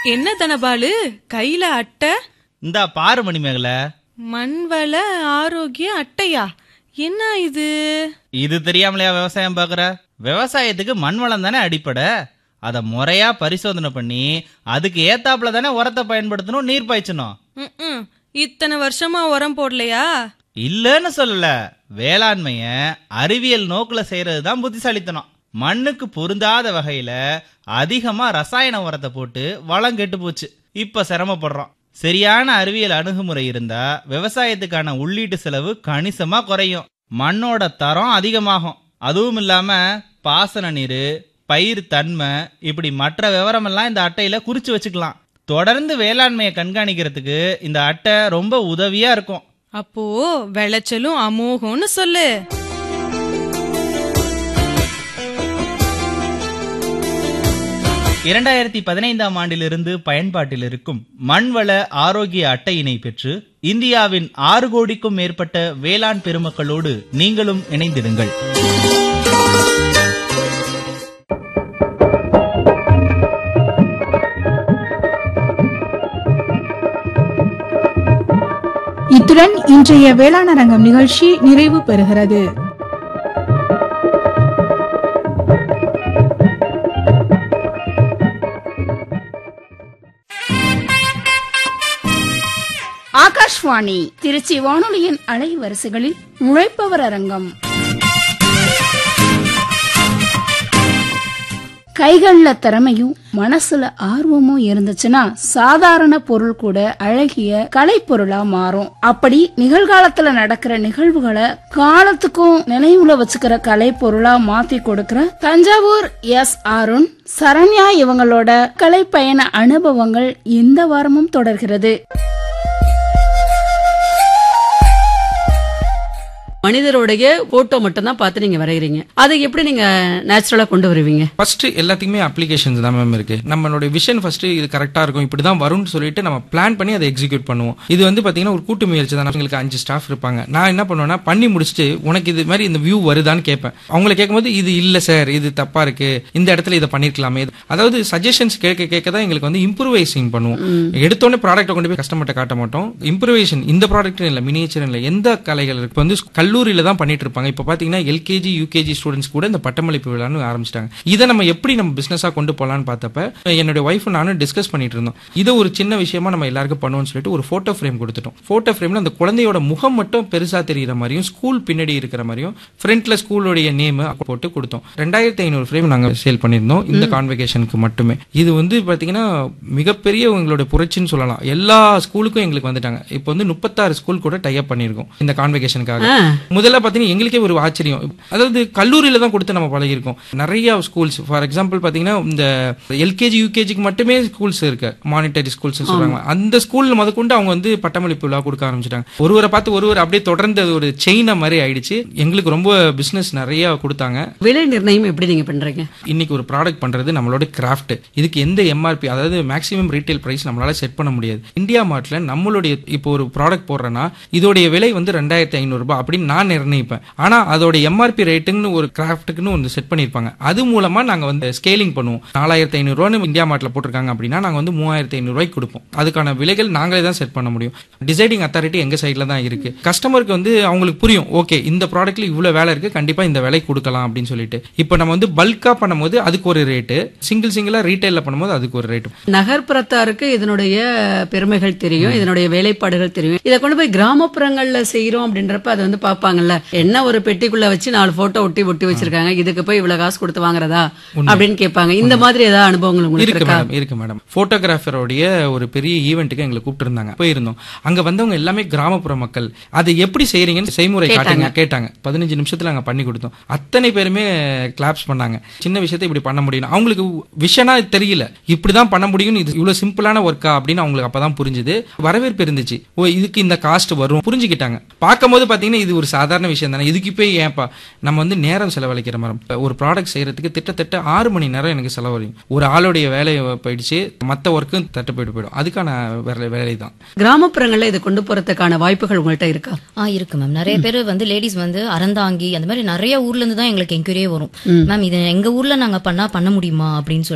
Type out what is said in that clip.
என்ன தனபாலு கையில அட்டை இந்தா பாரு மணிமேகல மண்வள ஆரோக்கிய அட்டையா என்ன இது இது தெரியாமலையா விவசாயம் பார்க்குற விவசாயத்துக்கு மண் வளம் தானே அடிப்படை அதை முறையா பரிசோதனை பண்ணி அதுக்கு ஏத்தாப்புல தானே உரத்தை பயன்படுத்தணும் நீர் பாய்ச்சணும் ம்ம். இத்தனை வருஷமா உரம் போடலையா இல்லைன்னு சொல்லல வேளாண்மைய அறிவியல் நோக்குல செய்யறது தான் புத்திசாலித்தனம் மண்ணுக்கு பொருந்தாத வகையில அதிகமா ரசாயன உரத்தை போட்டு வளம் கெட்டு போச்சு இப்ப சிரமப்படுறோம் சரியான அறிவியல் அணுகுமுறை இருந்தா விவசாயத்துக்கான உள்ளீட்டு செலவு கணிசமா குறையும் மண்ணோட தரம் அதிகமாகும் அதுவும் இல்லாம பாசன நீர் பயிர் தன்மை இப்படி மற்ற விவரமெல்லாம் இந்த அட்டையில குறிச்சு வச்சுக்கலாம் தொடர்ந்து வேளாண்மையை கண்காணிக்கிறதுக்கு இந்த அட்டை ரொம்ப உதவியா இருக்கும் அப்போ விளைச்சலும் அமோகம்னு சொல்லு இரண்டாயிரத்தி பதினைந்தாம் ஆண்டிலிருந்து பயன்பாட்டில் இருக்கும் மண்வள ஆரோக்கிய அட்டையினை பெற்று இந்தியாவின் ஆறு கோடிக்கும் மேற்பட்ட வேளாண் பெருமக்களோடு நீங்களும் இணைந்திடுங்கள் இத்துடன் இன்றைய வேளாண் அரங்கம் நிகழ்ச்சி நிறைவு பெறுகிறது ஆகாஷ்வாணி திருச்சி வானொலியின் அலைவரிசைகளில் உழைப்பவர் அரங்கம் கைகள்ல திறமையும் மனசுல ஆர்வமும் இருந்துச்சுன்னா சாதாரண பொருள் கூட அழகிய கலைப்பொருளா மாறும் அப்படி நிகழ்காலத்துல நடக்கிற நிகழ்வுகளை காலத்துக்கும் நினைவுல வச்சுக்கிற கலைப்பொருளா மாத்தி கொடுக்கிற தஞ்சாவூர் எஸ் அருண் சரண்யா இவங்களோட கலைப்பயண அனுபவங்கள் இந்த வாரமும் தொடர்கிறது மனிதருடைய போட்டோ மட்டும் தான் பார்த்து நீங்க வரைகிறீங்க அதை எப்படி நீங்க நேச்சுரலா கொண்டு வருவீங்க ஃபர்ஸ்ட் எல்லாத்துக்குமே அப்ளிகேஷன்ஸ் தான் மேம் இருக்கு நம்மளோட விஷன் ஃபர்ஸ்ட் இது கரெக்டா இருக்கும் இப்படி தான் வரும்னு சொல்லிட்டு நம்ம பிளான் பண்ணி அதை எக்ஸிக்யூட் பண்ணுவோம் இது வந்து பாத்தீங்கன்னா ஒரு கூட்டு முயற்சி தான் எங்களுக்கு அஞ்சு ஸ்டாஃப் இருப்பாங்க நான் என்ன பண்ணுவேன்னா பண்ணி முடிச்சுட்டு உனக்கு இது மாதிரி இந்த வியூ வருதான்னு கேட்பேன் அவங்களை கேட்கும்போது இது இல்ல சார் இது தப்பா இருக்கு இந்த இடத்துல இதை பண்ணிருக்கலாமே அதாவது சஜஷன்ஸ் கேட்க கேட்க தான் எங்களுக்கு வந்து இம்ப்ரூவைசிங் பண்ணுவோம் எடுத்தோடனே ப்ராடக்ட்டை கொண்டு போய் கஸ்டமர்கிட்ட காட்ட மாட்டோம் இம்ப்ரூவேஷன் இந்த ப்ராடக்ட் இல்ல மினியேச்சர் இல்ல எந்த கலைகள் இருக்கு இப்ப வந்து கல்லூரியில தான் பண்ணிட்டு இருப்பாங்க இப்ப பாத்தீங்கன்னா எல்கேஜி யூகேஜி ஸ்டூடெண்ட்ஸ் கூட இந்த பட்டமளிப்பு விழான்னு ஆரம்பிச்சிட்டாங்க இதை நம்ம எப்படி நம்ம பிசினஸா கொண்டு போலாம்னு பார்த்தப்ப என்னுடைய ஒய்ஃப் நானும் டிஸ்கஸ் பண்ணிட்டு இருந்தோம் இதை ஒரு சின்ன விஷயமா நம்ம எல்லாருக்கும் பண்ணுவோம்னு சொல்லிட்டு ஒரு போட்டோ ஃப்ரேம் கொடுத்துட்டோம் போட்டோ ஃப்ரேம்ல அந்த குழந்தையோட முகம் மட்டும் பெருசா தெரியுற மாதிரியும் ஸ்கூல் பின்னாடி இருக்கிற மாதிரியும் ஃப்ரண்ட்ல ஸ்கூலோடைய நேம் போட்டு கொடுத்தோம் ரெண்டாயிரத்தி ஐநூறு ஃப்ரேம் நாங்க சேல் பண்ணியிருந்தோம் இந்த கான்வெகேஷனுக்கு மட்டுமே இது வந்து பாத்தீங்கன்னா மிகப்பெரிய உங்களோட புரட்சின்னு சொல்லலாம் எல்லா ஸ்கூலுக்கும் எங்களுக்கு வந்துட்டாங்க இப்போ வந்து முப்பத்தாறு ஸ்கூல் கூட டைப் பண்ணியிருக்கோம் இந்த கான்வெகேஷனுக்காக முதல்ல பாத்தீங்கன்னா எங்களுக்கே ஒரு ஆச்சரியம் அதாவது கல்லூரியில தான் கொடுத்து நம்ம பழகிருக்கோம் நிறைய ஸ்கூல்ஸ் ஃபார் எக்ஸாம்பிள் பாத்தீங்கன்னா இந்த எல்கேஜி யூகேஜிக்கு மட்டுமே ஸ்கூல்ஸ் இருக்கு மானிட்டரி ஸ்கூல்ஸ் சொல்றாங்க அந்த ஸ்கூல்ல முதற்கொண்டு அவங்க வந்து பட்டமளிப்பு விழா கொடுக்க ஆரம்பிச்சிட்டாங்க ஒருவரை பார்த்து ஒருவர் அப்படியே தொடர்ந்து அது ஒரு செயின மாதிரி ஆயிடுச்சு எங்களுக்கு ரொம்ப பிசினஸ் நிறைய கொடுத்தாங்க விலை நிர்ணயம் எப்படி நீங்க பண்றீங்க இன்னைக்கு ஒரு ப்ராடக்ட் பண்றது நம்மளோட கிராஃப்ட் இதுக்கு எந்த எம்ஆர்பி அதாவது மேக்ஸிமம் ரீட்டைல் பிரைஸ் நம்மளால செட் பண்ண முடியாது இந்தியா மார்ட்ல நம்மளுடைய இப்போ ஒரு ப்ராடக்ட் போடுறேன்னா இதோடைய விலை வந்து ரெண்டாயிரத்தி ஐநூறு ரூபாய் அப்படின்னு நான் நிர்ணயிப்பேன் ஆனா அதோட எம்ஆர்பி ரேட்டுன்னு ஒரு கிராஃப்ட்டுக்குன்னு ஒன்று செட் பண்ணிருப்பாங்க அது மூலமா நாங்க வந்து ஸ்கேலிங் பண்ணுவோம் நாலாயிரத்தி ஐநூறு ரூபான்னு இந்தியா மார்ட்ல போட்டிருக்காங்க அப்படின்னா நாங்க வந்து மூவாயிரத்தி ஐநூறு ரூபாய்க்கு கொடுப்போம் அதுக்கான விலைகள் நாங்களே தான் செட் பண்ண முடியும் டிசைடிங் அத்தாரிட்டி எங்க சைட்ல தான் இருக்கு கஸ்டமருக்கு வந்து அவங்களுக்கு புரியும் ஓகே இந்த ப்ராடக்ட்ல இவ்வளவு வேலை இருக்கு கண்டிப்பா இந்த விலை கொடுக்கலாம் அப்படின்னு சொல்லிட்டு இப்போ நம்ம வந்து பல்கா பண்ணும்போது அதுக்கு ஒரு ரேட்டு சிங்கிள் சிங்கிளா ரீட்டைல்ல பண்ணும்போது அதுக்கு ஒரு ரேட்டு நகர்ப்புறத்தாருக்கு இதனுடைய பெருமைகள் தெரியும் இதனுடைய வேலைப்பாடுகள் தெரியும் இதை கொண்டு போய் கிராமப்புறங்கள்ல செய்யறோம் அப்படின்றப்ப அது வந்து பாப்பாங்கல்ல என்ன ஒரு பெட்டிக்குள்ள வச்சு நாலு போட்டோ ஒட்டி ஒட்டி வச்சிருக்காங்க இதுக்கு போய் இவ்வளவு காசு கொடுத்து வாங்குறதா அப்படின்னு கேட்பாங்க இந்த மாதிரி ஏதாவது அனுபவங்கள் உங்களுக்கு இருக்கு இருக்கா மேடம் இருக்கு மேடம் போட்டோகிராஃபருடைய ஒரு பெரிய ஈவெண்ட்டுக்கு எங்களை கூப்பிட்டு இருந்தாங்க போயிருந்தோம் அங்க வந்தவங்க எல்லாமே கிராமப்புற மக்கள் அதை எப்படி செய்றீங்கன்னு செய்முறை காட்டுங்க கேட்டாங்க பதினஞ்சு நிமிஷத்துல நாங்க பண்ணி கொடுத்தோம் அத்தனை பேருமே கிளாப்ஸ் பண்ணாங்க சின்ன விஷயத்தை இப்படி பண்ண முடியும் அவங்களுக்கு விஷனா தெரியல இப்படிதான் பண்ண முடியும் இது இவ்வளவு சிம்பிளான ஒர்க்கா அப்படின்னு அவங்களுக்கு அப்பதான் புரிஞ்சுது வரவேற்பு இருந்துச்சு ஓ இதுக்கு இந்த காஸ்ட் வரும் புரிஞ்சுக்கிட்டாங்க பார்க்கும்போது பாத்தீங்கன்னா இது ஒரு சாதாரண விஷயம் தானே இதுக்கு போய் ஏன்பா நம்ம வந்து நேரம் செலவழிக்கிற மாதிரி இப்ப ஒரு ப்ராடக்ட் செய்யறதுக்கு கிட்டத்தட்ட ஆறு மணி நேரம் எனக்கு செலவழியும் ஒரு ஆளுடைய வேலை போயிடுச்சு மத்த ஒர்க்கும் தட்டு போயிட்டு போயிடும் அதுக்கான வேலை வேலை தான் கிராமப்புறங்கள்ல இதை கொண்டு போறதுக்கான வாய்ப்புகள் உங்கள்ட்ட இருக்கா ஆ இருக்கு மேம் நிறைய பேர் வந்து லேடிஸ் வந்து அறந்தாங்கி அந்த மாதிரி நிறைய ஊர்ல இருந்து தான் எங்களுக்கு என்கொயரியே வரும் மேம் இது எங்க ஊர்ல நாங்க பண்ணா பண்ண முடியுமா அப்படின்னு சொல்லி